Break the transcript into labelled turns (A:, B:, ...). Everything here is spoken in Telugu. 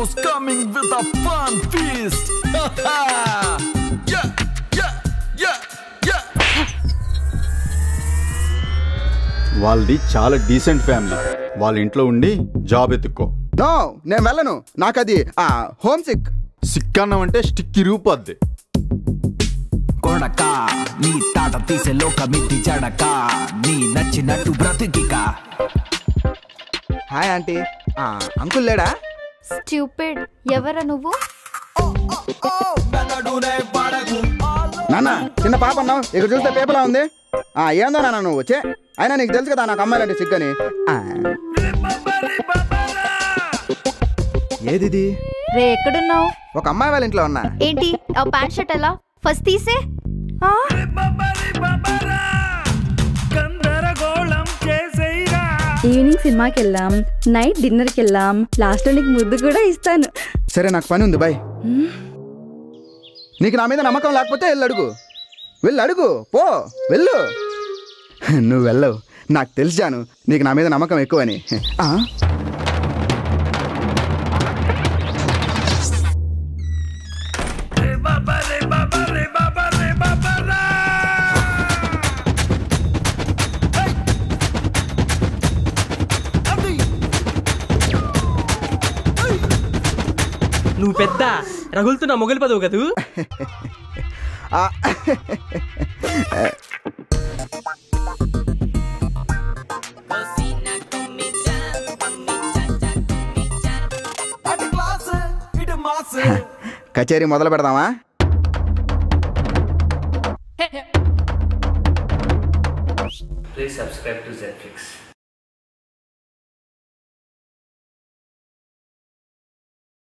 A: heroes coming with a fun feast. yeah, yeah, yeah, yeah.
B: వాళ్ళది చాలా డీసెంట్ ఫ్యామిలీ వాళ్ళ ఇంట్లో ఉండి జాబ్ ఎత్తుక్కో
C: నో నేను వెళ్ళను నాకు అది హోమ్ సిక్
B: సిక్ అన్నామంటే స్టిక్ ఇరిగిపోద్ది
A: కొడక నీ తాట తీసే లోకమిద్ది జడక నీ నచ్చినట్టు బ్రతికిక
C: హాయ్ ఆంటీ అంకుల్ లేడా
D: స్ట్యూపిడ్ ఎవరా నువ్వు
C: నాన్న చిన్న పాప అన్నావు ఇక్కడ చూస్తే పేపర్లా ఉంది ఆ ఏందో నాన్న నువ్వు వచ్చే అయినా నీకు తెలుసు కదా నాకు అమ్మాయిలంటే సిగ్గని ఆ. ఏది ఇది?
D: రే ఎక్కడున్నావు
C: ఒక అమ్మాయి వాళ్ళ ఇంట్లో ఉన్నా
D: ఏంటి ఆ ప్యాంట్ షర్ట్ ఎలా ఫస్ట్ తీసే ఆ?
E: ఈవినింగ్ సినిమాకి వెళ్ళాం నైట్ డిన్నర్కి వెళ్ళాం లాస్ట్ నీకు ముద్దు కూడా ఇస్తాను
C: సరే నాకు పని ఉంది బాయ్ నీకు నా మీద నమ్మకం లేకపోతే వెళ్ళి అడుగు వెళ్ళి అడుగు పో వెళ్ళు నువ్వు వెళ్ళవు నాకు తెలిసాను నీకు నా మీద నమ్మకం ఎక్కువని ఆ?
F: నువ్వు పెద్ద రగులుతున్న మొగలి పదవు కదూ
C: ఆ. కచేరీ మొదలు పెడదామా
G: Please subscribe to Zetflix.